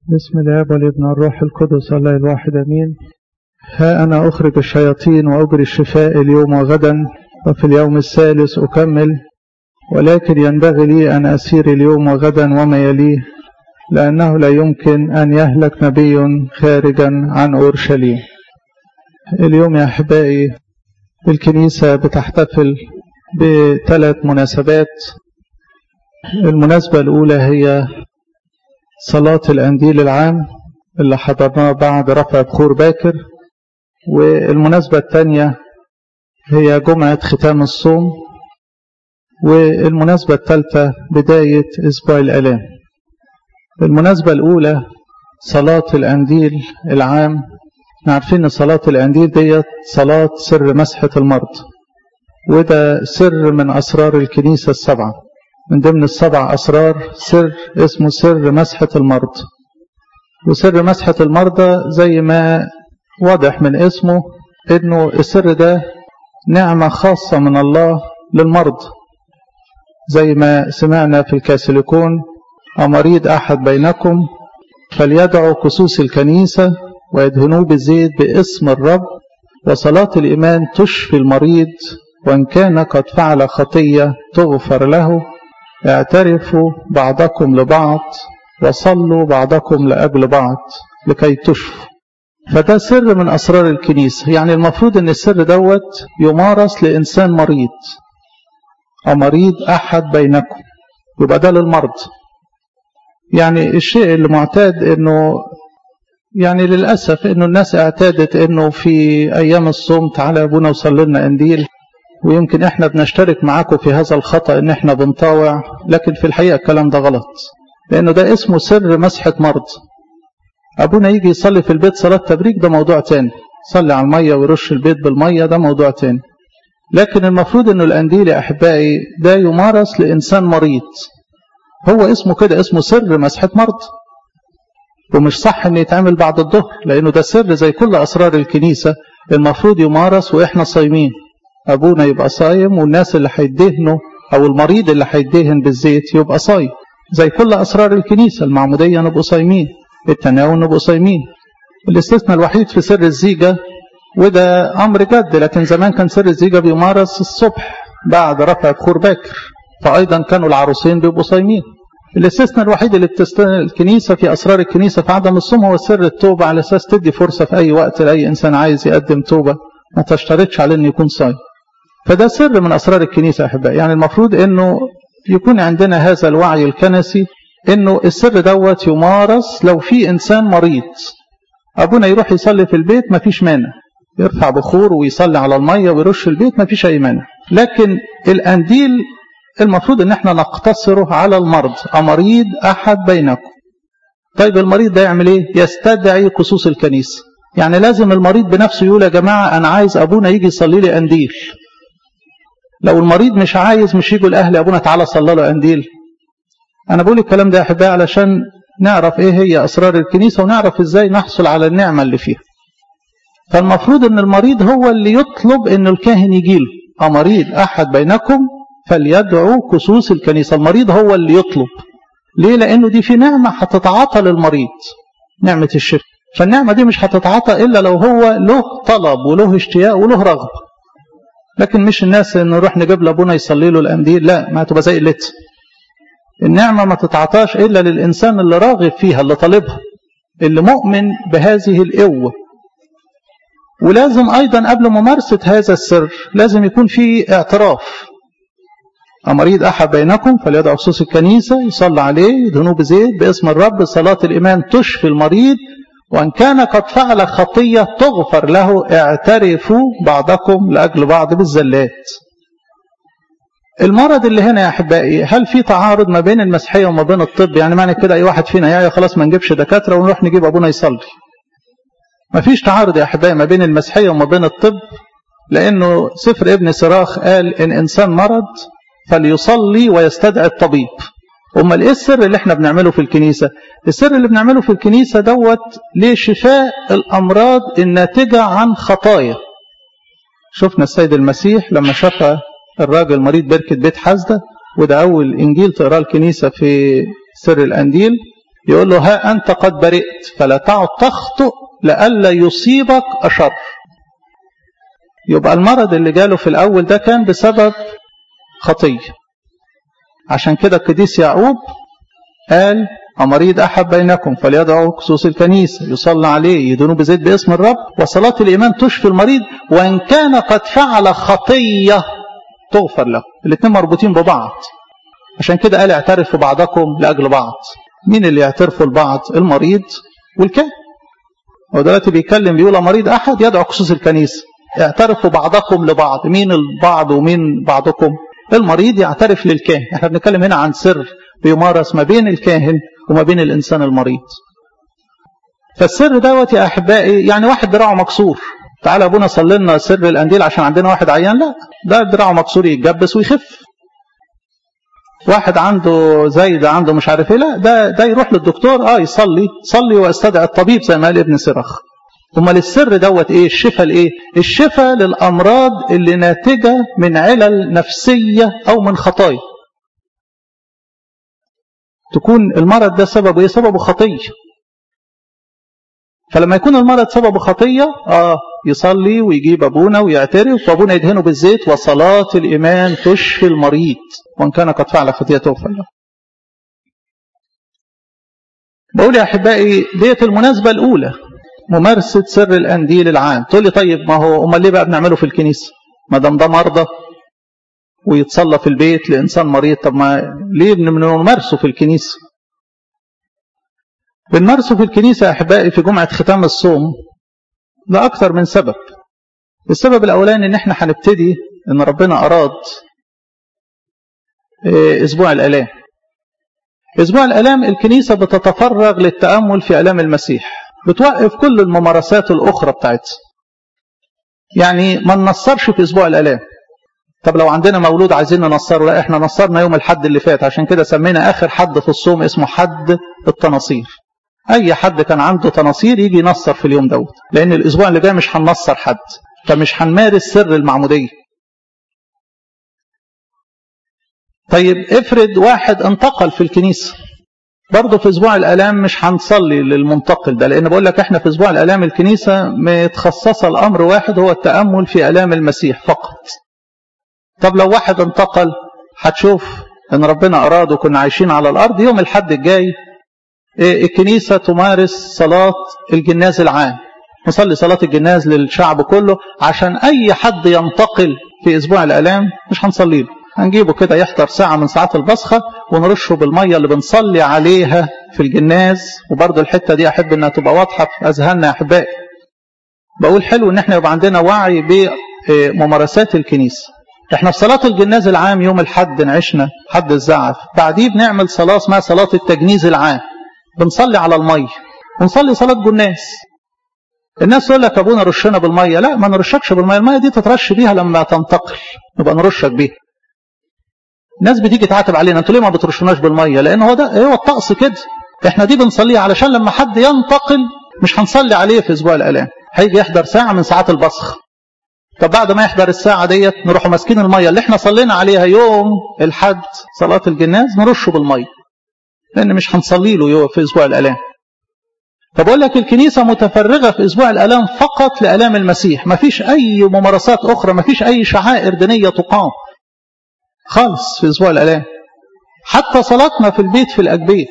بسم الاب والابن والروح القدس الله الواحد امين ها انا اخرج الشياطين واجري الشفاء اليوم وغدا وفي اليوم الثالث اكمل ولكن ينبغي لي ان اسير اليوم وغدا وما يليه لانه لا يمكن ان يهلك نبي خارجا عن اورشليم اليوم يا احبائي الكنيسه بتحتفل بثلاث مناسبات المناسبه الاولى هي صلاة الأنديل العام اللي حضرناه بعد رفع بخور باكر والمناسبة الثانية هي جمعة ختام الصوم والمناسبة الثالثة بداية أسبوع الآلام المناسبة الأولى صلاة الأنديل العام عارفين أن صلاة الأنديل ديت صلاة سر مسحة المرض وده سر من أسرار الكنيسة السبعة من ضمن السبع أسرار سر اسمه سر مسحة المرض وسر مسحة المرضى زي ما واضح من اسمه انه السر ده نعمة خاصة من الله للمرض زي ما سمعنا في الكاسيليكون أمريض أحد بينكم فليدعو كسوس الكنيسة ويدهنوه بالزيت باسم الرب وصلاة الإيمان تشفي المريض وإن كان قد فعل خطية تغفر له اعترفوا بعضكم لبعض وصلوا بعضكم لأجل بعض لكي تشفوا فده سر من أسرار الكنيسة يعني المفروض أن السر دوت يمارس لإنسان مريض أو مريض أحد بينكم يبقى ده للمرض يعني الشيء اللي معتاد أنه يعني للأسف أنه الناس اعتادت أنه في أيام الصوم تعالى يا أبونا وصلي لنا أنديل ويمكن احنا بنشترك معاكم في هذا الخطأ ان احنا بنطاوع لكن في الحقيقة الكلام ده غلط لانه ده اسمه سر مسحة مرض ابونا يجي يصلي في البيت صلاة تبريك ده موضوع تاني صلي على المية ويرش البيت بالمية ده موضوع تاني لكن المفروض انه الانديل يا احبائي ده يمارس لانسان مريض هو اسمه كده اسمه سر مسحة مرض ومش صح ان يتعمل بعد الظهر لانه ده سر زي كل اسرار الكنيسة المفروض يمارس واحنا صايمين أبونا يبقى صايم والناس اللي هيدهنوا أو المريض اللي هيدهن بالزيت يبقى صايم زي كل أسرار الكنيسة المعمودية نبقوا صايمين التناول نبقوا صايمين الاستثناء الوحيد في سر الزيجة وده أمر جد لكن زمان كان سر الزيجة بيمارس الصبح بعد رفع بخور باكر فأيضا كانوا العروسين بيبقوا صايمين الاستثناء الوحيد اللي بتستثنى الكنيسة في أسرار الكنيسة في عدم الصوم هو سر التوبة على أساس تدي فرصة في أي وقت لأي إنسان عايز يقدم توبة ما تشترطش عليه أن يكون صايم فده سر من أسرار الكنيسة أحبائي يعني المفروض أنه يكون عندنا هذا الوعي الكنسي أنه السر دوت يمارس لو في إنسان مريض أبونا يروح يصلي في البيت ما فيش مانع يرفع بخور ويصلي على المية ويرش البيت ما فيش أي مانع لكن الأنديل المفروض أن احنا نقتصره على المرض أمريض أحد بينكم طيب المريض ده يعمل ايه يستدعي كسوس الكنيسة يعني لازم المريض بنفسه يقول يا جماعة أنا عايز أبونا يجي يصلي لي أنديل لو المريض مش عايز مش يجوا الأهل أبونا تعالى صلى له أنديل أنا بقول الكلام ده يا أحبائي علشان نعرف إيه هي أسرار الكنيسة ونعرف إزاي نحصل على النعمة اللي فيها فالمفروض أن المريض هو اللي يطلب أن الكاهن يجيله أمريض أحد بينكم فليدعو كسوس الكنيسة المريض هو اللي يطلب ليه لأنه دي في نعمة هتتعاطى للمريض نعمة الشفاء فالنعمة دي مش هتتعاطى إلا لو هو له طلب وله اشتياق وله رغبة لكن مش الناس إنه نروح نجيب لأبونا يصلي له الأنديل لا ما تبقى زي قلتها النعمة ما تتعطاش إلا للإنسان اللي راغب فيها اللي طالبها اللي مؤمن بهذه القوة ولازم أيضا قبل ممارسة هذا السر لازم يكون في اعتراف أمريض أحد بينكم فليدعو خصوص الكنيسة يصلى عليه يدهنوه بزيت باسم الرب صلاة الإيمان تشفي المريض وأن كان قد فعل خطية تغفر له اعترفوا بعضكم لأجل بعض بالزلات المرض اللي هنا يا أحبائي هل في تعارض ما بين المسيحية وما بين الطب يعني معنى كده أي واحد فينا يا خلاص ما نجيبش دكاترة ونروح نجيب أبونا يصلي ما فيش تعارض يا أحبائي ما بين المسيحية وما بين الطب لأنه سفر ابن سراخ قال إن إنسان مرض فليصلي ويستدعي الطبيب امال ايه السر اللي احنا بنعمله في الكنيسه السر اللي بنعمله في الكنيسه دوت لشفاء الامراض الناتجه عن خطايا شفنا السيد المسيح لما شفى الراجل مريض بركه بيت حزده وده اول انجيل تقراه الكنيسه في سر الانديل يقول له ها أنت قد برئت فلا تعد تخطئ لئلا يصيبك أشر يبقى المرض اللي جاله في الأول ده كان بسبب خطية عشان كده القديس يعقوب قال أمريض أحد بينكم فليدعو خصوص الكنيسة يصلى عليه يدونوا بزيت باسم الرب وصلاة الإيمان تشفي المريض وإن كان قد فعل خطية تغفر له الاثنين مربوطين ببعض عشان كده قال اعترفوا بعضكم لأجل بعض مين اللي يعترفوا لبعض المريض والكاهن هو دلوقتي بيتكلم بيقول مريض أحد يدعو خصوص الكنيسة اعترفوا بعضكم لبعض مين البعض ومين بعضكم المريض يعترف للكاهن احنا بنتكلم هنا عن سر بيمارس ما بين الكاهن وما بين الإنسان المريض فالسر دوت يا أحبائي يعني واحد دراعه مكسور تعالى أبونا صلي لنا سر الأنديل عشان عندنا واحد عيان لا ده دراعه مكسور يتجبس ويخف واحد عنده زي ده عنده مش عارف ايه لا ده ده يروح للدكتور اه يصلي صلي واستدعي الطبيب زي ما قال ابن سرخ امال السر دوت ايه الشفاء لايه الشفاء للامراض اللي ناتجه من علل نفسيه او من خطايا تكون المرض ده سببه ايه سببه خطيه فلما يكون المرض سببه خطيه اه يصلي ويجيب ابونا ويعترف وابونا يدهنه بالزيت وصلاه الايمان تشفي المريض وان كان قد فعل خطيه تغفر له بقول يا احبائي ديت المناسبه الاولى ممارسه سر الانديل العام تقول لي طيب ما هو امال ليه بقى بنعمله في الكنيسه ما دام ده مرضى ويتصلى في البيت لإنسان مريض طب ما ليه بنمارسه في الكنيسة بنمارسه في الكنيسة يا أحبائي في جمعة ختام الصوم لأكثر من سبب السبب الأولاني إن إحنا هنبتدي إن ربنا أراد أسبوع الآلام أسبوع الآلام الكنيسة بتتفرغ للتأمل في آلام المسيح بتوقف كل الممارسات الأخرى بتاعتها يعني ما ننصرش في أسبوع الآلام طب لو عندنا مولود عايزين ننصره لا احنا نصرنا يوم الحد اللي فات عشان كده سمينا اخر حد في الصوم اسمه حد التناصير اي حد كان عنده تناصير يجي ينصر في اليوم دوت لان الاسبوع اللي جاي مش هننصر حد فمش هنمارس سر المعموديه طيب افرض واحد انتقل في الكنيسه برضه في اسبوع الالام مش هنصلي للمنتقل ده لان بقول لك احنا في اسبوع الالام الكنيسه متخصصه الامر واحد هو التامل في الام المسيح فقط طب لو واحد انتقل هتشوف ان ربنا اراد وكنا عايشين على الارض يوم الحد الجاي الكنيسة تمارس صلاة الجناز العام نصلي صلاة الجناز للشعب كله عشان اي حد ينتقل في اسبوع الالام مش هنصلي له هنجيبه كده يحضر ساعة من ساعات البصخة ونرشه بالمية اللي بنصلي عليها في الجناز وبرضه الحتة دي أحب إنها تبقى واضحة في أذهاننا يا أحبائي بقول حلو إن إحنا يبقى عندنا وعي بممارسات الكنيسة احنا في صلاة الجناز العام يوم الحد نعشنا حد الزعف بعديه بنعمل صلاة اسمها صلاة التجنيز العام بنصلي على المية ونصلي صلاة جناز الناس تقول لك ابونا رشنا بالمية لا ما نرشكش بالمية المية دي تترش بيها لما تنتقل نبقى نرشك بيها الناس بتيجي تعاتب علينا انتوا ليه ما بترشناش بالمية لان هو ده هو الطقس كده احنا دي بنصليها علشان لما حد ينتقل مش هنصلي عليه في اسبوع الالام هيجي يحضر ساعة من ساعات البصخ طب بعد ما يحضر الساعة ديت نروح ماسكين المية اللي احنا صلينا عليها يوم الحد صلاة الجناز نرشه بالمية لأن مش هنصلي له يوم في أسبوع الألام فبقول لك الكنيسة متفرغة في أسبوع الألام فقط لألام المسيح ما فيش أي ممارسات أخرى ما فيش أي شعائر دينية تقام خالص في أسبوع الألام حتى صلاتنا في البيت في الأجبية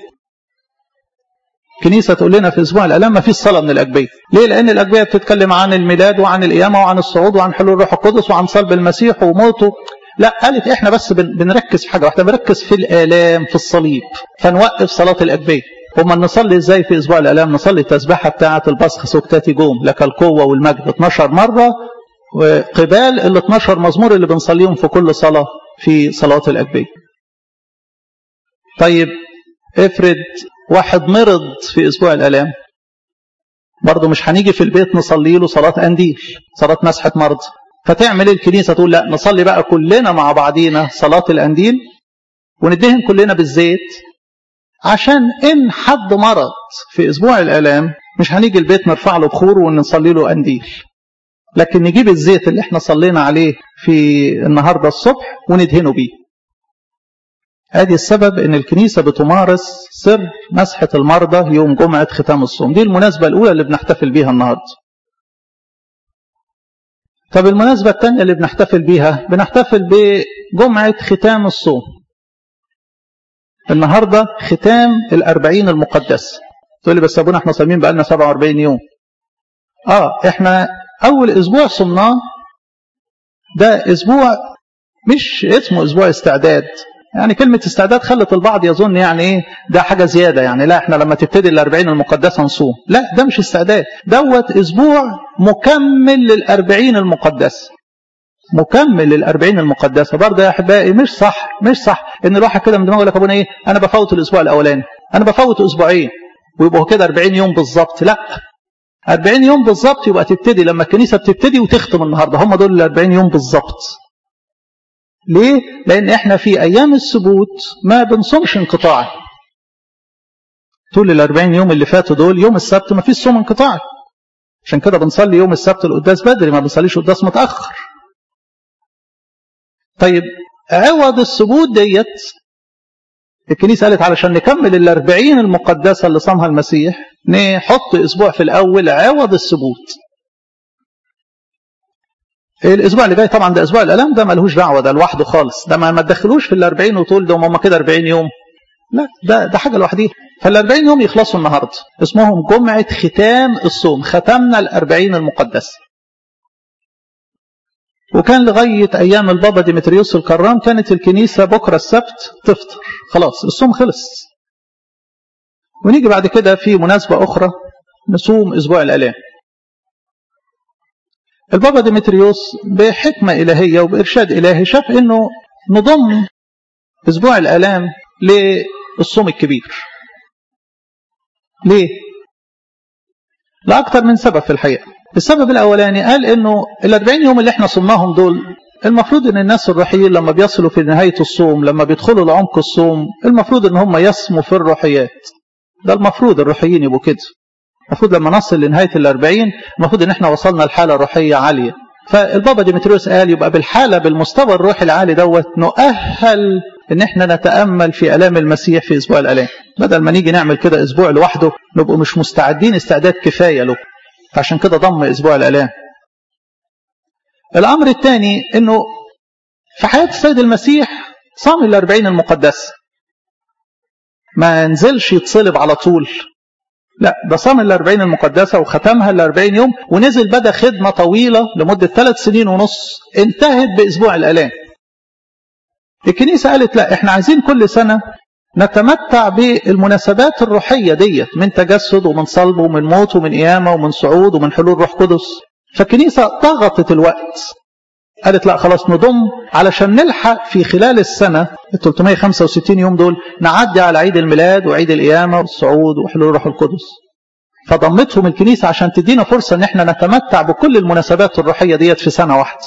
كنيسة تقول لنا في أسبوع الألام ما فيش صلاة من الأجبية ليه؟ لأن الأجبية بتتكلم عن الميلاد وعن القيامة وعن الصعود وعن حلول الروح القدس وعن صلب المسيح وموته لا قالت احنا بس بنركز في حاجة واحدة بنركز في الآلام في الصليب فنوقف صلاة الأجبية هما نصلي ازاي في اسبوع الالام نصلي التسبيحه بتاعه البصخ سكتاتي جوم لك القوه والمجد 12 مره وقبال ال 12 مزمور اللي بنصليهم في كل صلاه في صلاه الاجبيه طيب افرض واحد مرض في اسبوع الالام برضه مش هنيجي في البيت نصلي له صلاه انديل صلاه مسحه مرضى فتعمل ايه الكنيسه تقول لا نصلي بقى كلنا مع بعضينا صلاه الانديل وندهن كلنا بالزيت عشان ان حد مرض في اسبوع الالام مش هنيجي البيت نرفع له بخور ونصلي له انديل لكن نجيب الزيت اللي احنا صلينا عليه في النهارده الصبح وندهنه بيه ادي السبب ان الكنيسة بتمارس سر مسحة المرضى يوم جمعة ختام الصوم دي المناسبة الاولى اللي بنحتفل بيها النهاردة طب المناسبة الثانية اللي بنحتفل بيها بنحتفل بجمعة ختام الصوم النهاردة ختام الأربعين المقدسة تقول لي بس أبونا احنا صايمين بقالنا 47 يوم اه احنا أول أسبوع صمناه ده أسبوع مش اسمه أسبوع استعداد يعني كلمة استعداد خلت البعض يظن يعني ايه ده حاجة زيادة يعني لا احنا لما تبتدي الأربعين المقدسة نصوم لا ده مش استعداد دوت أسبوع مكمل للأربعين المقدسة مكمل للأربعين المقدسة برضه يا أحبائي مش صح مش صح إن الواحد كده من دماغه يقول لك أبونا إيه أنا بفوت الأسبوع الأولاني أنا بفوت أسبوعين ويبقوا كده 40 يوم بالظبط لا 40 يوم بالظبط يبقى تبتدي لما الكنيسة بتبتدي وتختم النهاردة هم دول ال 40 يوم بالظبط ليه؟ لأن احنا في أيام السبوت ما بنصومش انقطاعي طول ال 40 يوم اللي فاتوا دول يوم السبت ما فيش صوم انقطاعي عشان كده بنصلي يوم السبت القداس بدري ما بنصليش قداس متأخر طيب عوض السبوت ديت الكنيسة قالت علشان نكمل الأربعين المقدسة اللي صامها المسيح نحط أسبوع في الأول عوض السبوت الأسبوع اللي جاي طبعا ده أسبوع الألام ده ملهوش دعوة ده لوحده خالص ده ما تدخلوش في الأربعين وتقول ده هم كده أربعين يوم لا ده ده حاجة لوحديها فالأربعين يوم يخلصوا النهاردة اسمهم جمعة ختام الصوم ختمنا الأربعين المقدسة وكان لغاية أيام البابا ديمتريوس الكرام كانت الكنيسة بكرة السبت تفطر خلاص الصوم خلص ونيجي بعد كده في مناسبة أخرى نصوم أسبوع الآلام البابا ديمتريوس بحكمة إلهية وبإرشاد إلهي شاف أنه نضم أسبوع الآلام للصوم الكبير ليه؟ لأكثر من سبب في الحقيقة السبب الأولاني قال أنه الأربعين يوم اللي احنا صمناهم دول المفروض أن الناس الروحيين لما بيصلوا في نهاية الصوم لما بيدخلوا لعمق الصوم المفروض أن هم يسموا في الروحيات ده المفروض الروحيين يبقوا كده المفروض لما نصل لنهاية الأربعين المفروض أن احنا وصلنا لحالة روحية عالية فالبابا ديمتريوس قال يبقى بالحالة بالمستوى الروحي العالي دوت نؤهل ان احنا نتأمل في ألام المسيح في أسبوع الألام بدل ما نيجي نعمل كده أسبوع لوحده نبقوا مش مستعدين استعداد كفاية له فعشان كده ضم أسبوع الألام الأمر الثاني أنه في حياة السيد المسيح صام الأربعين المقدسة ما نزلش يتصلب على طول لا ده صام الأربعين المقدسة وختمها الأربعين يوم ونزل بدأ خدمة طويلة لمدة ثلاث سنين ونص انتهت بأسبوع الألام الكنيسة قالت لا احنا عايزين كل سنة نتمتع بالمناسبات الروحية ديت من تجسد ومن صلب ومن موت ومن قيامة ومن صعود ومن حلول روح قدس فالكنيسة ضغطت الوقت قالت لا خلاص نضم علشان نلحق في خلال السنة ال 365 يوم دول نعدي على عيد الميلاد وعيد القيامة والصعود وحلول روح القدس فضمتهم الكنيسة عشان تدينا فرصة ان احنا نتمتع بكل المناسبات الروحية ديت في سنة واحدة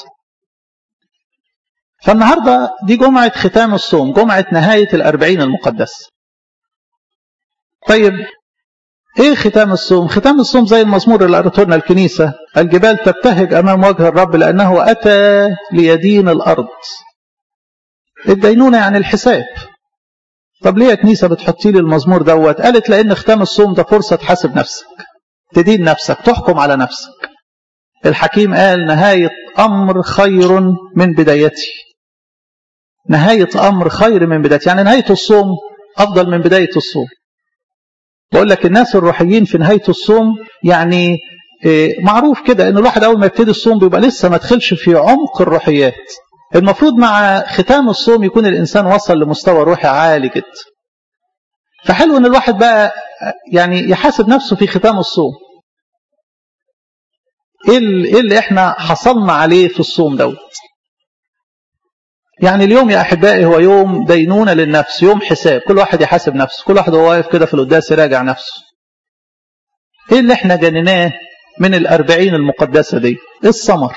فالنهاردة دي جمعة ختام الصوم جمعة نهاية الأربعين المقدس طيب ايه ختام الصوم ختام الصوم زي المزمور اللي قرأته لنا الكنيسة الجبال تبتهج أمام وجه الرب لأنه أتى ليدين الأرض الدينونة يعني الحساب طب ليه يا كنيسة بتحطي لي المزمور دوت قالت لأن ختام الصوم ده فرصة تحاسب نفسك تدين نفسك تحكم على نفسك الحكيم قال نهاية أمر خير من بدايته نهاية أمر خير من بدايته يعني نهاية الصوم أفضل من بداية الصوم بقول لك الناس الروحيين في نهاية الصوم يعني معروف كده ان الواحد اول ما يبتدي الصوم بيبقى لسه ما دخلش في عمق الروحيات المفروض مع ختام الصوم يكون الانسان وصل لمستوى روحي عالي جدا فحلو ان الواحد بقى يعني يحاسب نفسه في ختام الصوم ايه اللي احنا حصلنا عليه في الصوم دوت يعني اليوم يا احبائي هو يوم دينونه للنفس يوم حساب كل واحد يحاسب نفسه كل واحد وهو واقف كده في القداس يراجع نفسه ايه اللي احنا جنيناه من الأربعين المقدسة دي ايه الثمر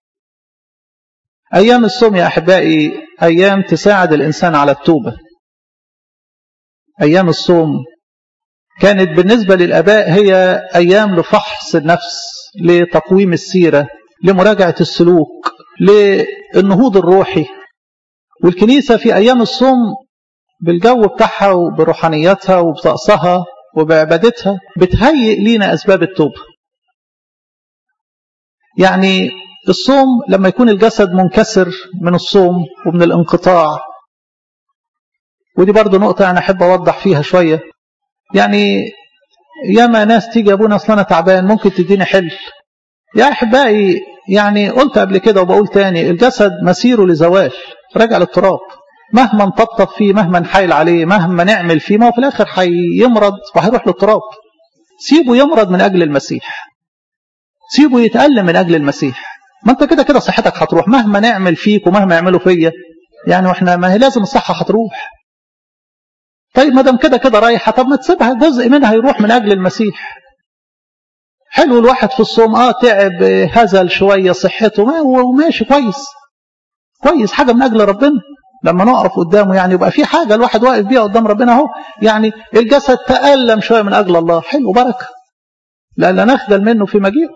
أيام الصوم يا أحبائي أيام تساعد الإنسان على التوبة أيام الصوم كانت بالنسبة للأباء هي أيام لفحص النفس لتقويم السيرة لمراجعة السلوك للنهوض الروحي والكنيسة في أيام الصوم بالجو بتاعها وبروحانيتها وبطقسها وبعبادتها بتهيئ لينا أسباب التوبة يعني الصوم لما يكون الجسد منكسر من الصوم ومن الانقطاع ودي برضو نقطة أنا أحب أوضح فيها شوية يعني ياما ناس تيجي أبونا أصلا أنا تعبان ممكن تديني حل يا أحبائي يعني قلت قبل كده وبقول تاني الجسد مسيره لزوال راجع للتراب مهما نطبطب فيه مهما نحايل عليه مهما نعمل فيه ما هو في الآخر هيمرض وهيروح للتراب سيبه يمرض من أجل المسيح سيبه يتألم من أجل المسيح ما أنت كده كده صحتك هتروح مهما نعمل فيك ومهما يعملوا فيا يعني واحنا ما هي لازم الصحة هتروح طيب ما دام كده كده رايحة طب ما تسيبها جزء منها يروح من أجل المسيح حلو الواحد في الصوم اه تعب هزل شوية صحته ما هو ماشي كويس كويس حاجة من أجل ربنا لما نقف قدامه يعني يبقى في حاجة الواحد واقف بيها قدام ربنا اهو يعني الجسد تألم شوية من أجل الله حلو بركة لألا نخجل منه في مجيئه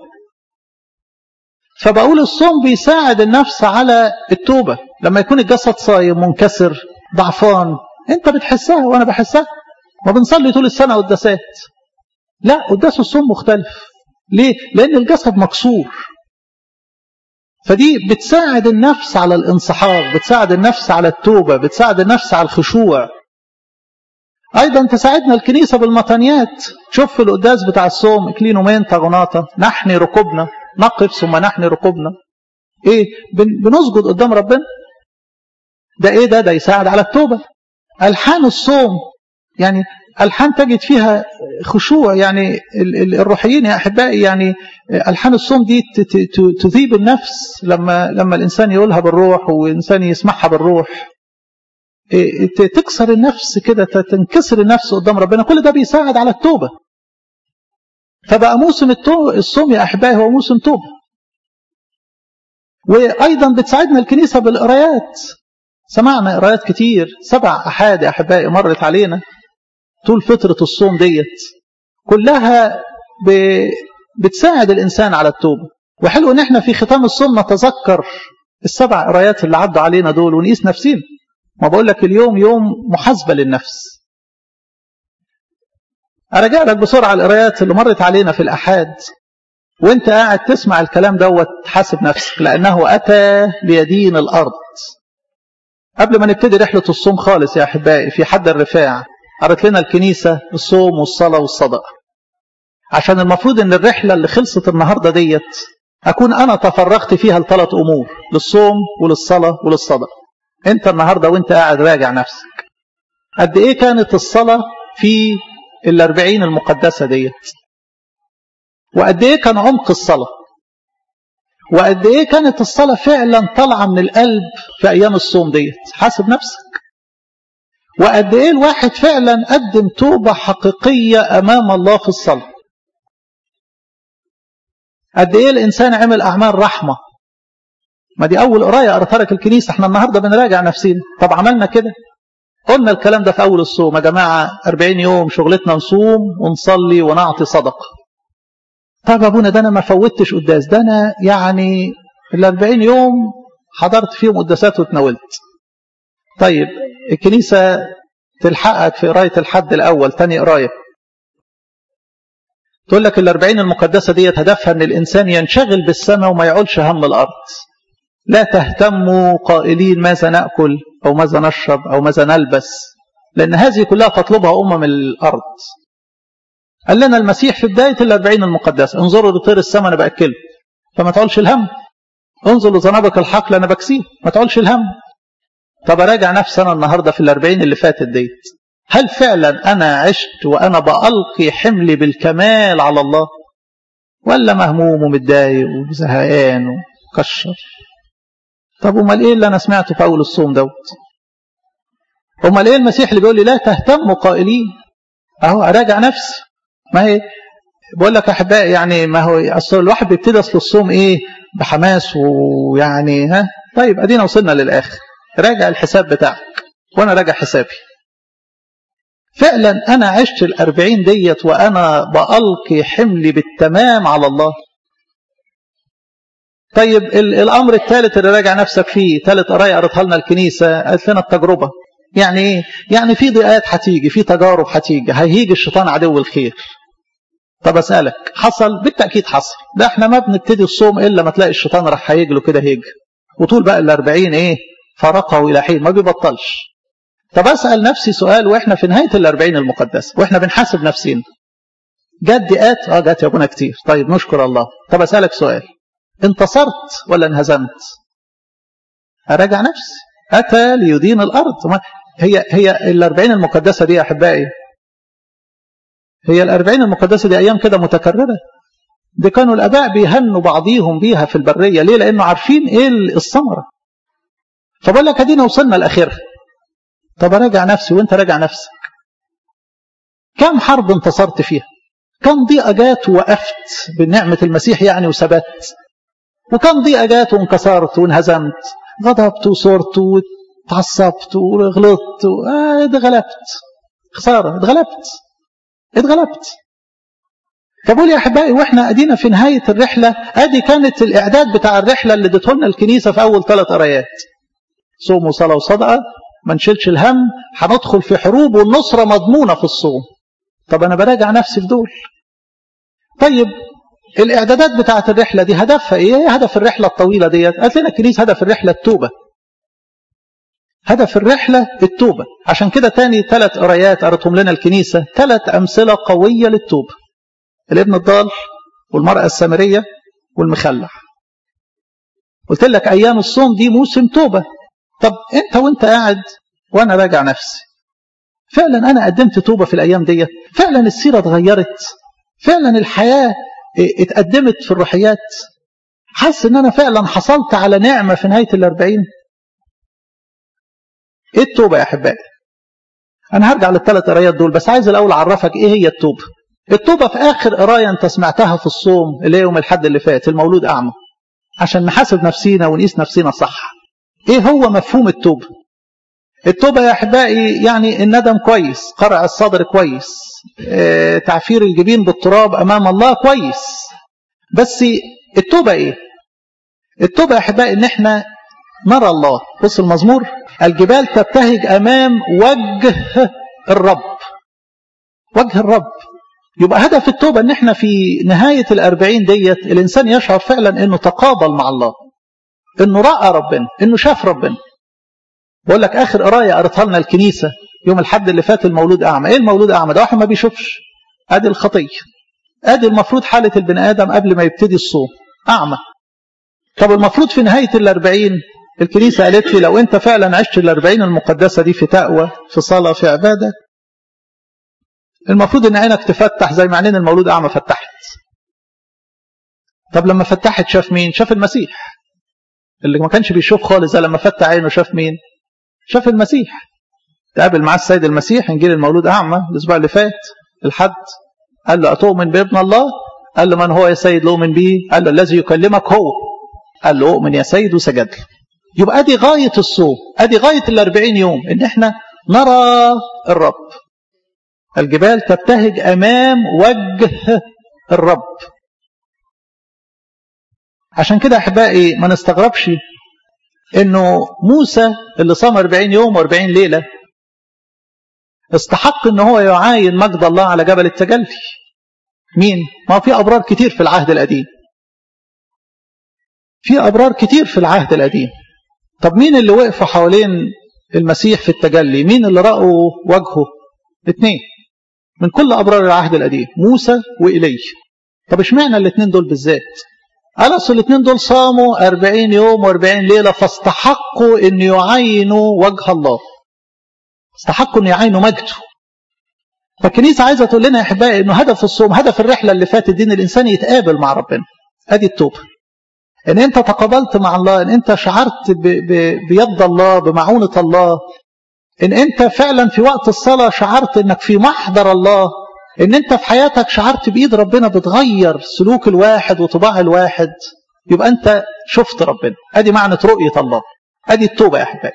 فبقول الصوم بيساعد النفس على التوبة لما يكون الجسد صايم منكسر ضعفان انت بتحسها وانا بحسها ما بنصلي طول السنة قداسات لا قداس الصوم مختلف ليه لان الجسد مكسور فدي بتساعد النفس على الانصحاف بتساعد النفس على التوبة بتساعد النفس على الخشوع أيضا تساعدنا الكنيسة بالمطانيات شوف في القداس بتاع الصوم كلينومين تغناطة نحني ركوبنا نقف ثم نحني ركوبنا ايه بنسجد قدام ربنا ده ايه ده ده يساعد على التوبة ألحان الصوم يعني ألحان تجد فيها خشوع يعني الروحيين يا أحبائي يعني ألحان الصوم دي تذيب النفس لما لما الإنسان يقولها بالروح والإنسان يسمعها بالروح تكسر النفس كده تنكسر النفس قدام ربنا كل ده بيساعد على التوبة فبقى موسم الصوم يا أحبائي هو موسم توبة وأيضا بتساعدنا الكنيسة بالقرايات سمعنا قرايات كتير سبع أحاد يا أحبائي مرت علينا طول فترة الصوم ديت كلها ب... بتساعد الإنسان على التوبة وحلو إن احنا في ختام الصوم نتذكر السبع قرايات اللي عدوا علينا دول ونقيس نفسينا ما بقول لك اليوم يوم محاسبة للنفس أرجع لك بسرعة القرايات اللي مرت علينا في الأحاد وانت قاعد تسمع الكلام دوت تحاسب نفسك لأنه أتى ليدين الأرض قبل ما نبتدي رحلة الصوم خالص يا أحبائي في حد الرفاع قرت لنا الكنيسة الصوم والصلاة والصدقة عشان المفروض ان الرحلة اللي خلصت النهاردة ديت أكون أنا تفرغت فيها لثلاث أمور للصوم وللصلاة وللصدقة أنت النهاردة وأنت قاعد راجع نفسك قد إيه كانت الصلاة في الأربعين المقدسة ديت وقد إيه كان عمق الصلاة وقد إيه كانت الصلاة فعلا طالعة من القلب في أيام الصوم ديت حاسب نفسك وقد إيه الواحد فعلا قدم توبة حقيقية أمام الله في الصلاة قد إيه الإنسان عمل أعمال رحمة ما دي أول قراية قرأتها لك الكنيسة احنا النهاردة بنراجع نفسينا طب عملنا كده قلنا الكلام ده في أول الصوم يا جماعة 40 يوم شغلتنا نصوم ونصلي ونعطي صدقة طب أبونا ده أنا ما فوتش قداس ده أنا يعني ال 40 يوم حضرت فيهم قداسات وتناولت طيب الكنيسة تلحقك في قراية الحد الأول تاني قراية تقول لك الأربعين المقدسة ديت هدفها أن الإنسان ينشغل بالسماء وما يعولش هم الأرض لا تهتموا قائلين ماذا نأكل أو ماذا نشرب أو ماذا نلبس لأن هذه كلها تطلبها أمم الأرض قال لنا المسيح في بداية الأربعين المقدسة انظروا لطير السماء أنا بأكله فما تعولش الهم انظر لزنابق الحقل أنا بكسيه ما تعولش الهم طب أراجع نفسي أنا النهاردة في الأربعين اللي فاتت ديت هل فعلا أنا عشت وأنا بألقي حملي بالكمال على الله ولا مهموم ومتضايق وزهقان وكشر طب امال ايه اللي انا سمعته في اول الصوم دوت امال ايه المسيح اللي بيقول لي لا تهتموا قائلين اهو اراجع نفسي ما هي بقول لك احبائي يعني ما هو اصل الواحد بيبتدي اصل الصوم ايه بحماس ويعني ها طيب ادينا وصلنا للاخر راجع الحساب بتاعك وانا راجع حسابي فعلا انا عشت الاربعين ديت وانا بالقي حملي بالتمام على الله طيب الامر الثالث اللي راجع نفسك فيه ثالث قرايه قرتها لنا الكنيسه قالت لنا التجربه يعني ايه يعني في ضيقات هتيجي في تجارب هتيجي هيجي الشيطان عدو الخير طب اسالك حصل بالتاكيد حصل ده احنا ما بنبتدي الصوم الا ما تلاقي الشيطان راح هيجي له كده هيج وطول بقى الأربعين ايه فرقه الى حين ما بيبطلش طب اسال نفسي سؤال واحنا في نهايه الأربعين المقدسه واحنا بنحاسب نفسينا جت ضيقات اه جت يا ابونا كتير طيب نشكر الله طب اسالك سؤال انتصرت ولا انهزمت اراجع نفسي اتى ليدين الارض هي هي الأربعين المقدسه دي يا احبائي هي الأربعين المقدسة دي أيام كده متكررة دي كانوا الآباء بيهنوا بعضيهم بيها في البرية ليه لأنه عارفين إيه الثمرة فبقول لك أدينا وصلنا لآخرها طب أراجع نفسي وأنت راجع نفسك كم حرب انتصرت فيها كم ضيقة جات ووقفت بنعمة المسيح يعني وثبت وكم ضيقة جات وانكسرت وانهزمت غضبت وصرت وتعصبت وغلطت آه اتغلبت خسارة اتغلبت اتغلبت فبقول يا احبائي واحنا ادينا في نهايه الرحله ادي كانت الاعداد بتاع الرحله اللي اديته لنا الكنيسه في اول ثلاث قرايات صوم وصلاه وصدقه ما نشيلش الهم هندخل في حروب والنصره مضمونه في الصوم طب انا براجع نفسي في دول طيب الاعدادات بتاعه الرحله دي هدفها ايه ايه هدف الرحله الطويله ديت قالت لنا الكنيسه هدف الرحله التوبه هدف الرحلة التوبة عشان كده تاني ثلاث قرايات قرتهم لنا الكنيسة ثلاث أمثلة قوية للتوبة الابن الضال والمرأة السامرية والمخلع قلت لك أيام الصوم دي موسم توبة طب أنت وأنت قاعد وأنا راجع نفسي فعلا أنا قدمت توبة في الأيام دي فعلا السيرة اتغيرت فعلا الحياة اتقدمت في الروحيات حاسس ان انا فعلا حصلت على نعمة في نهاية الاربعين ايه التوبة يا احبائي انا هرجع للثلاث قرايات دول بس عايز الاول اعرفك ايه هي التوبة التوبة في اخر قراية انت سمعتها في الصوم اللي هي يوم الحد اللي فات المولود اعمى عشان نحاسب نفسينا ونقيس نفسينا صح ايه هو مفهوم التوبة التوبة يا احبائي يعني الندم كويس قرع الصدر كويس اه تعفير الجبين بالتراب امام الله كويس بس التوبة ايه التوبة يا احبائي ان احنا نرى الله بص المزمور الجبال تبتهج أمام وجه الرب وجه الرب يبقى هدف التوبة ان احنا في نهاية الأربعين ديت الإنسان يشعر فعلا انه تقابل مع الله انه رأى ربنا انه شاف ربنا بقول لك آخر قراية قريتها لنا الكنيسة يوم الحد اللي فات المولود أعمى ايه المولود أعمى ده واحد ما بيشوفش ادي الخطية ادي المفروض حالة البني آدم قبل ما يبتدي الصوم أعمى طب المفروض في نهاية الأربعين الكنيسة قالت لي لو أنت فعلا عشت الأربعين المقدسة دي في تقوى في صلاة في عبادة المفروض أن عينك تفتح زي ما عينين المولود أعمى فتحت طب لما فتحت شاف مين شاف المسيح اللي ما كانش بيشوف خالص ده لما فتح عينه شاف مين شاف المسيح تقابل معاه السيد المسيح انجيل المولود أعمى الأسبوع اللي فات الحد قال له أتؤمن بابن الله قال له من هو يا سيد لؤمن به قال له الذي يكلمك هو قال له أؤمن يا سيد وسجد له يبقى ادي غاية الصوم ادي غاية الاربعين يوم ان احنا نرى الرب الجبال تبتهج امام وجه الرب عشان كده احبائي ما نستغربش انه موسى اللي صام 40 يوم و40 ليلة استحق ان هو يعاين مجد الله على جبل التجلي مين ما في ابرار كتير في العهد القديم في ابرار كتير في العهد القديم طب مين اللي وقفوا حوالين المسيح في التجلي مين اللي رأوا وجهه اثنين من كل أبرار العهد القديم موسى وإلي طب اشمعنى الاثنين دول بالذات قال اصل الاثنين دول صاموا 40 يوم و40 ليلة فاستحقوا ان يعينوا وجه الله استحقوا ان يعينوا مجده فالكنيسة عايزة تقول لنا يا احبائي انه هدف الصوم هدف الرحلة اللي فاتت دي ان الانسان يتقابل مع ربنا ادي التوبة ان انت تقابلت مع الله ان انت شعرت ب ب بيد الله بمعونة الله ان انت فعلا في وقت الصلاة شعرت انك في محضر الله ان انت في حياتك شعرت بايد ربنا بتغير سلوك الواحد وطباع الواحد يبقى انت شفت ربنا ادي معنى رؤية الله ادي التوبة يا احبائي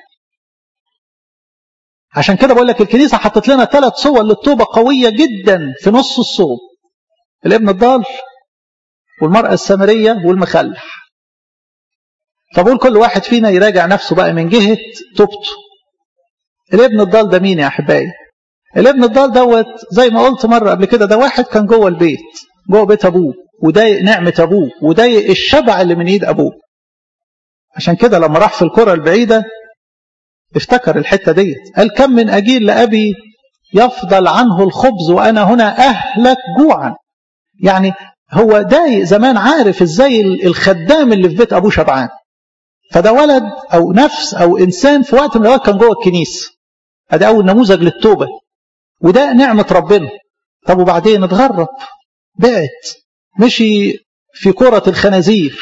عشان كده بقول لك الكنيسة حطت لنا ثلاث صور للتوبة قوية جدا في نص الصوم الابن الضال والمرأة السامرية والمخلح فبقول كل واحد فينا يراجع نفسه بقى من جهة توبته الابن الضال ده مين يا احبائي الابن الضال دوت زي ما قلت مره قبل كده ده واحد كان جوه البيت جوه بيت ابوه وضايق نعمه ابوه وضايق الشبع اللي من ايد ابوه عشان كده لما راح في القرى البعيده افتكر الحته ديت قال كم من اجيل لابي يفضل عنه الخبز وانا هنا اهلك جوعا يعني هو ضايق زمان عارف ازاي الخدام اللي في بيت ابوه شبعان فده ولد او نفس او انسان في وقت من الاوقات كان جوه الكنيسه ادي اول نموذج للتوبه وده نعمه ربنا طب وبعدين اتغرب بعت مشي في كرة الخنازير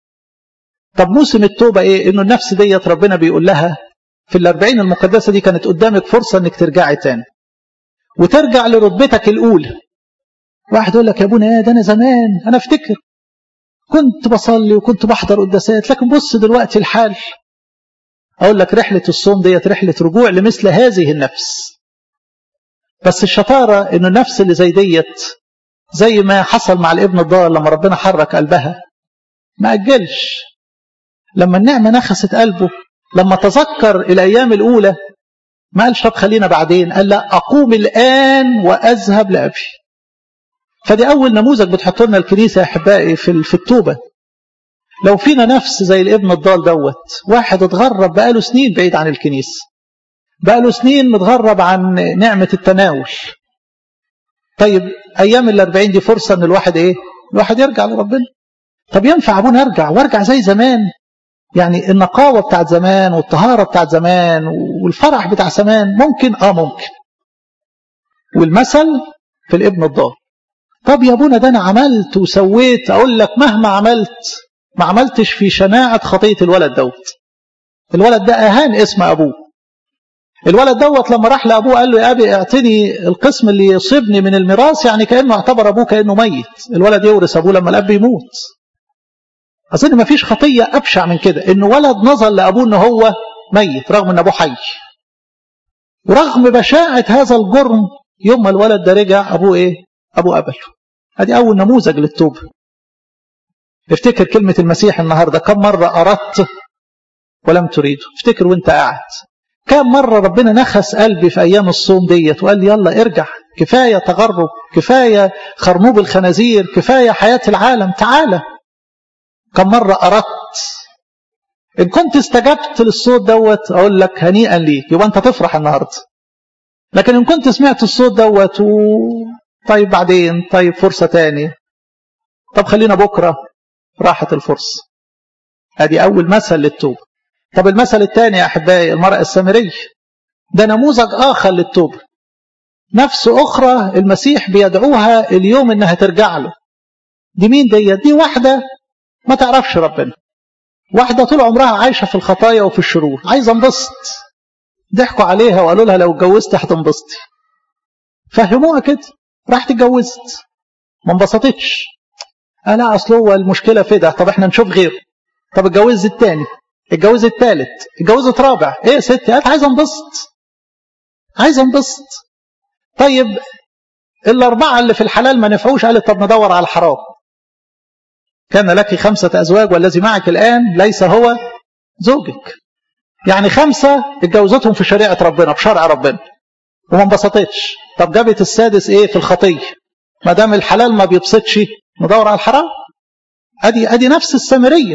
طب موسم التوبة ايه انه النفس ديت ربنا بيقول لها في الاربعين المقدسة دي كانت قدامك فرصة انك ترجعي تاني وترجع لرتبتك الاولى واحد يقول لك يا ابونا ايه ده انا زمان انا افتكر كنت بصلي وكنت بحضر قداسات لكن بص دلوقتي الحال اقول لك رحلة الصوم ديت رحلة رجوع لمثل هذه النفس بس الشطارة انه النفس اللي زي ديت زي ما حصل مع الابن الضال لما ربنا حرك قلبها ما أجلش لما النعمة نخست قلبه لما تذكر الأيام الأولى ما قالش طب خلينا بعدين قال لا أقوم الآن وأذهب لأبي فدي أول نموذج بتحط لنا الكنيسة يا أحبائي في في التوبة لو فينا نفس زي الابن الضال دوت واحد اتغرب بقاله سنين بعيد عن الكنيسة بقاله سنين متغرب عن نعمة التناول طيب ايام الاربعين دي فرصه ان الواحد ايه الواحد يرجع لربنا طب ينفع ابونا ارجع وارجع زي زمان يعني النقاوه بتاعت زمان والطهاره بتاعت زمان والفرح بتاع زمان ممكن اه ممكن والمثل في الابن الضال طب يا ابونا ده انا عملت وسويت اقول لك مهما عملت ما عملتش في شناعه خطيه الولد دوت الولد ده اهان اسم ابوه الولد دوت لما راح لابوه قال له يا ابي اعطني القسم اللي يصيبني من الميراث يعني كانه اعتبر ابوه كانه ميت الولد يورث ابوه لما الاب يموت اظن ما فيش خطيه ابشع من كده ان ولد نظر لابوه ان هو ميت رغم ان ابوه حي ورغم بشاعه هذا الجرم يوم ما الولد ده رجع ابوه ايه ابوه قبله ادي اول نموذج للتوبه افتكر كلمه المسيح النهارده كم مره اردت ولم تريده افتكر وانت قاعد كم مرة ربنا نخس قلبي في أيام الصوم ديت وقال لي يلا ارجع كفاية تغرب كفاية خرنوب الخنازير كفاية حياة العالم تعالى كم مرة أردت إن كنت استجبت للصوت دوت أقول لك هنيئا ليك يبقى أنت تفرح النهاردة لكن إن كنت سمعت الصوت دوت و... طيب بعدين طيب فرصة تاني طب خلينا بكرة راحت الفرصة ادي أول مثل للتوبة طب المثل الثاني يا أحبائي المرأة السامرية ده نموذج آخر للتوبة نفس أخرى المسيح بيدعوها اليوم إنها ترجع له دي مين دي دي واحدة ما تعرفش ربنا واحدة طول عمرها عايشة في الخطايا وفي الشرور عايزة انبسط ضحكوا عليها وقالوا لها لو اتجوزت هتنبسطي فهموها كده راحت اتجوزت ما انبسطتش آه لا اصل هو المشكله في ده طب احنا نشوف غيره طب اتجوزت التاني اتجوزت التالت اتجوزت رابع ايه يا ستي قالت عايزه انبسط عايزه انبسط طيب الاربعه اللي في الحلال ما نفعوش قالت طب ندور على الحرام كان لك خمسة أزواج والذي معك الآن ليس هو زوجك يعني خمسة اتجوزتهم في شريعة ربنا بشرع ربنا وما انبسطتش طب جابت السادس ايه في الخطية ما دام الحلال ما بيبسطش ندور على الحرام ادي ادي نفس السامرية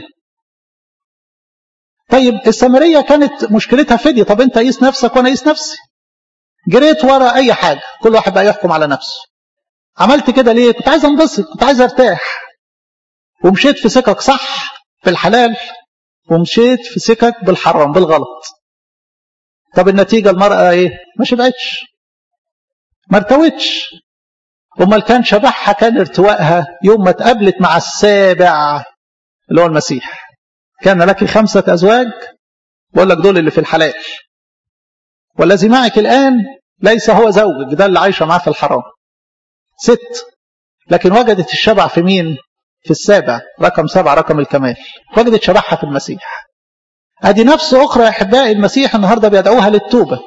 طيب السامرية كانت مشكلتها فدية طب انت قيس نفسك وانا قيس نفسي جريت ورا اي حاجة كل واحد بقى يحكم على نفسه عملت كده ليه كنت عايز انبسط كنت عايز ارتاح ومشيت في سكك صح في الحلال ومشيت في سكك بالحرام بالغلط طب النتيجة المرأة ايه ما شبعتش ما ارتوتش امال كان شبعها كان ارتوائها يوم ما اتقابلت مع السابع اللي هو المسيح كان لك خمسة أزواج بقول لك دول اللي في الحلال والذي معك الآن ليس هو زوجك ده اللي عايشة معاه في الحرام ست لكن وجدت الشبع في مين في السابع رقم سبعة رقم الكمال وجدت شبعها في المسيح ادي نفس اخرى يا احبائي المسيح النهارده بيدعوها للتوبه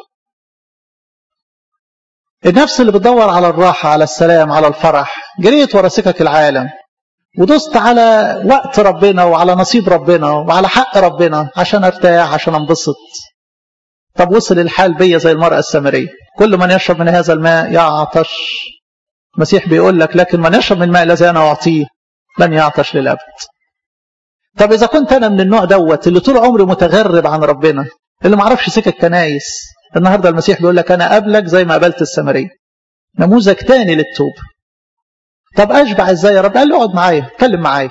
النفس اللي بتدور على الراحه على السلام على الفرح جريت ورا سكك العالم ودست على وقت ربنا وعلى نصيب ربنا وعلى حق ربنا عشان ارتاح عشان انبسط طب وصل الحال بيا زي المرأة السامرية كل من يشرب من هذا الماء يعطش المسيح بيقول لك لكن من يشرب من الماء الذي أنا أعطيه لن يعطش للأبد طب إذا كنت أنا من النوع دوت اللي طول عمري متغرب عن ربنا اللي ما عرفش سكك كنايس النهاردة المسيح بيقول لك أنا قبلك زي ما قابلت السامرية نموذج تاني للتوبة طب أشبع إزاي يا رب قال له اقعد معايا اتكلم معايا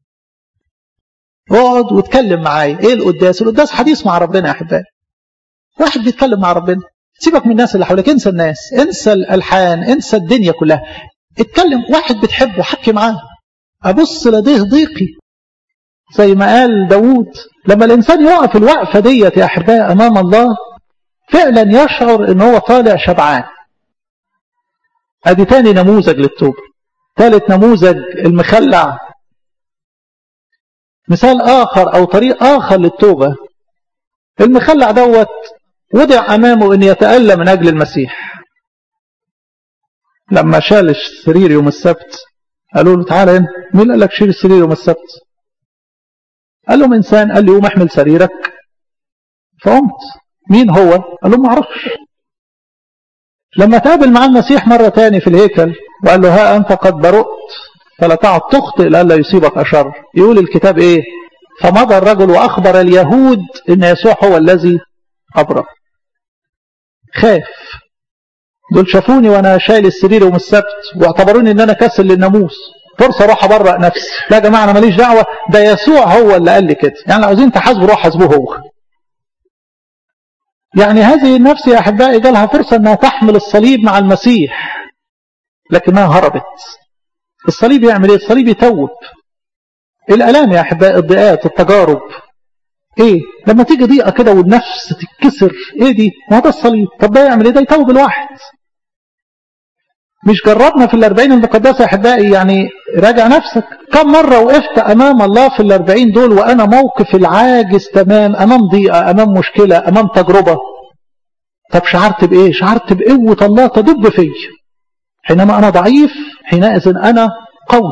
اقعد واتكلم معايا ايه القداس القداس حديث مع ربنا يا احبائي واحد بيتكلم مع ربنا سيبك من الناس اللي حواليك انسى الناس انسى الالحان انسى الدنيا كلها اتكلم واحد بتحبه حكي معاه ابص لديه ضيقي زي ما قال داوود لما الانسان يقف الوقفه ديت يا احبائي امام الله فعلا يشعر ان هو طالع شبعان ادي تاني نموذج للتوبه ثالث نموذج المخلع مثال آخر أو طريق آخر للتوبة المخلع دوت وضع أمامه أن يتألم من أجل المسيح لما شال السرير يوم السبت قالوا له تعالى هنا مين قال لك شيل السرير يوم السبت قال لهم إنسان قال لي قوم احمل سريرك فقمت مين هو قال لهم ما اعرفش لما تقابل مع المسيح مرة تاني في الهيكل وقال له ها أنت قد برؤت فلا تعد تخطئ لئلا يصيبك أشر يقول الكتاب إيه فمضى الرجل وأخبر اليهود إن يسوع هو الذي أبرأ خاف دول شافوني وأنا شايل السرير يوم السبت واعتبروني إن أنا كسل للناموس فرصة أروح أبرأ نفسي لا يا جماعة أنا ماليش دعوة ده يسوع هو اللي قال لي كده يعني لو عايزين تحاسبوا روح حاسبوه هو يعني هذه النفس يا أحبائي جالها فرصة أنها تحمل الصليب مع المسيح لكنها هربت الصليب يعمل ايه الصليب يتوب الالام يا احبائي الضيقات التجارب ايه لما تيجي ضيقه كده والنفس تتكسر ايه دي ما ده الصليب طب ده يعمل ايه ده يتوب الواحد مش جربنا في الأربعين المقدسة يا أحبائي يعني راجع نفسك كم مرة وقفت أمام الله في الأربعين دول وأنا موقف العاجز تمام أمام ضيقة أمام مشكلة أمام تجربة طب شعرت بإيه شعرت بقوة الله تدب فيا حينما أنا ضعيف حينئذ أنا قوي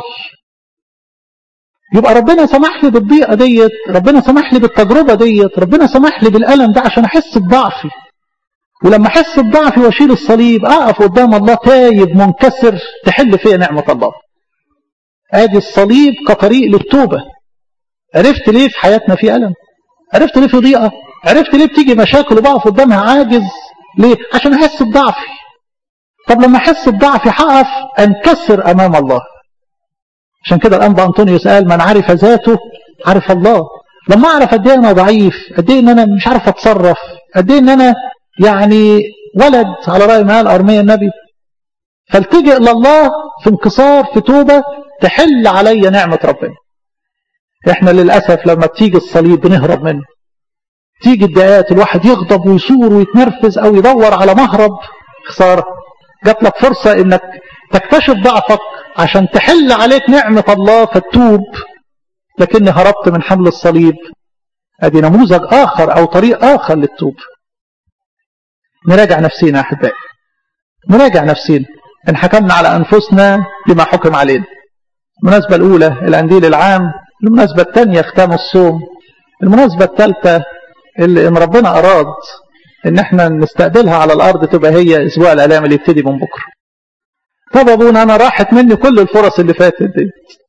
يبقى ربنا سمح لي بالضيقة ديت ربنا سمح لي بالتجربة ديت ربنا سمح لي بالألم ده عشان أحس بضعفي ولما أحس بضعفي وأشيل الصليب أقف قدام الله تايب منكسر تحل فيا نعمة الله آدي الصليب كطريق للتوبة عرفت ليه في حياتنا في ألم عرفت ليه في ضيقة عرفت ليه بتيجي مشاكل وبقف قدامها عاجز ليه عشان أحس بضعفي طب لما احس بضعفي هقف انكسر امام الله عشان كده الانبا انطونيوس قال من عرف ذاته عرف الله لما اعرف قد ايه انا ضعيف قد ايه ان انا مش عارف اتصرف قد ايه ان انا يعني ولد على راي ما قال ارميا النبي فالتجئ لله في انكسار في توبه تحل عليا نعمه ربنا احنا للاسف لما بتيجي الصليب بنهرب منه تيجي الدقات الواحد يغضب ويصور ويتنرفز او يدور على مهرب خساره جات لك فرصة انك تكتشف ضعفك عشان تحل عليك نعمة الله فتوب لكني هربت من حمل الصليب ادي نموذج اخر او طريق اخر للتوب نراجع نفسينا يا احبائي نراجع نفسينا ان حكمنا على انفسنا بما حكم علينا المناسبة الاولى الانديل العام المناسبة الثانية ختام الصوم المناسبة الثالثة اللي ان ربنا اراد ان احنا نستقبلها على الارض تبقى هي اسبوع الالام اللي يبتدي من بكره طب ابونا انا راحت مني كل الفرص اللي فاتت دي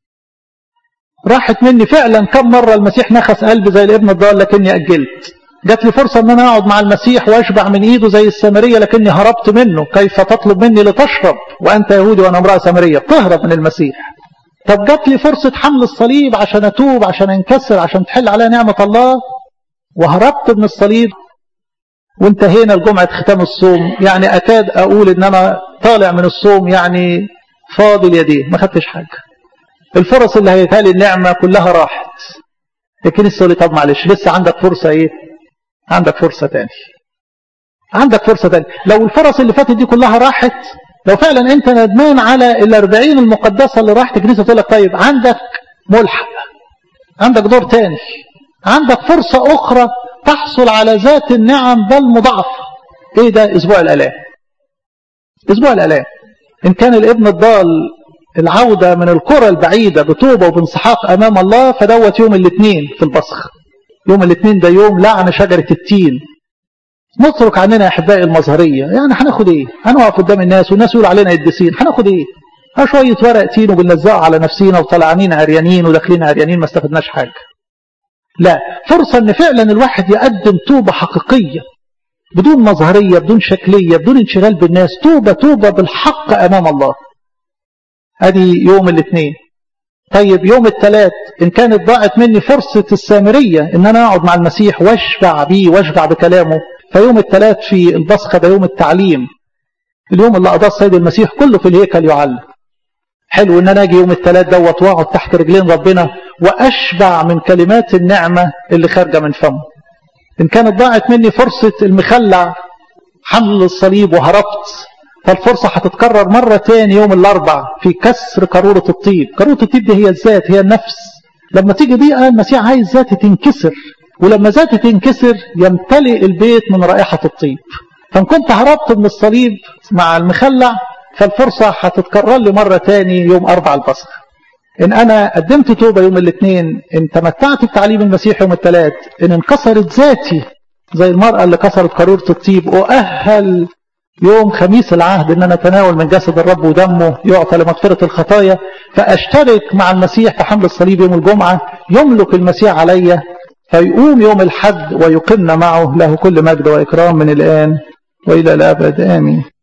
راحت مني فعلا كم مرة المسيح نخس قلبي زي الابن الضال لكني أجلت جات لي فرصة ان انا اقعد مع المسيح واشبع من ايده زي السامرية لكني هربت منه كيف تطلب مني لتشرب وانت يهودي وانا امرأة سامرية تهرب من المسيح طب جات لي فرصة حمل الصليب عشان اتوب عشان انكسر عشان تحل عليا نعمة الله وهربت من الصليب وانتهينا لجمعة ختام الصوم يعني أكاد أقول إن أنا طالع من الصوم يعني فاضي اليدين ما خدتش حاجة الفرص اللي هيتهالي النعمة كلها راحت لكن السؤال طب معلش لسه عندك فرصة إيه عندك فرصة تاني عندك فرصة تاني لو الفرص اللي فاتت دي كلها راحت لو فعلا انت ندمان على الاربعين المقدسة اللي راحت الكنيسة تقول لك طيب عندك ملحق عندك دور تاني عندك فرصة أخرى تحصل على ذات النعم بل مضاعفة ايه ده اسبوع الالام اسبوع الالام ان كان الابن الضال العودة من القرى البعيدة بتوبة وبانسحاق امام الله فدوت يوم الاثنين في البصخ يوم الاثنين ده يوم لعن شجرة التين نترك عننا يا احبائي المظهريه يعني هناخد ايه هنقف قدام الناس والناس يقولوا علينا قديسين هناخد ايه ها شويه ورق تين وبنلزقه على نفسينا وطلعانين عريانين وداخلين عريانين ما استفدناش حاجه لا فرصه ان فعلا الواحد يقدم توبه حقيقيه بدون مظهريه بدون شكليه بدون انشغال بالناس توبه توبه بالحق امام الله ادي يوم الاثنين طيب يوم الثلاث ان كانت ضاعت مني فرصه السامريه ان انا اقعد مع المسيح واشبع بيه واشبع بكلامه فيوم الثلاث في البصخه ده يوم التعليم اليوم اللي قضاه السيد المسيح كله في الهيكل يعلم حلو ان انا اجي يوم الثلاث دوت واقعد تحت رجلين ربنا واشبع من كلمات النعمه اللي خارجه من فمه ان كانت ضاعت مني فرصه المخلع حمل الصليب وهربت فالفرصة هتتكرر مرة تاني يوم الأربع في كسر قارورة الطيب قارورة الطيب دي هي الذات هي النفس لما تيجي ضيقة المسيح عايز ذاتي تنكسر ولما ذاتي تنكسر يمتلئ البيت من رائحة الطيب فإن كنت هربت من الصليب مع المخلع فالفرصة هتتكرر لي مرة تاني يوم أربع البصر إن أنا قدمت توبة يوم الاثنين إن تمتعت بتعليم المسيح يوم الثلاث إن انكسرت ذاتي زي المرأة اللي كسرت قارورة الطيب أؤهل يوم خميس العهد ان انا اتناول من جسد الرب ودمه يعطى لمغفرة الخطايا فاشترك مع المسيح في حمل الصليب يوم الجمعة يملك المسيح علي فيقوم يوم الحد ويقمنا معه له كل مجد واكرام من الان والى الابد امين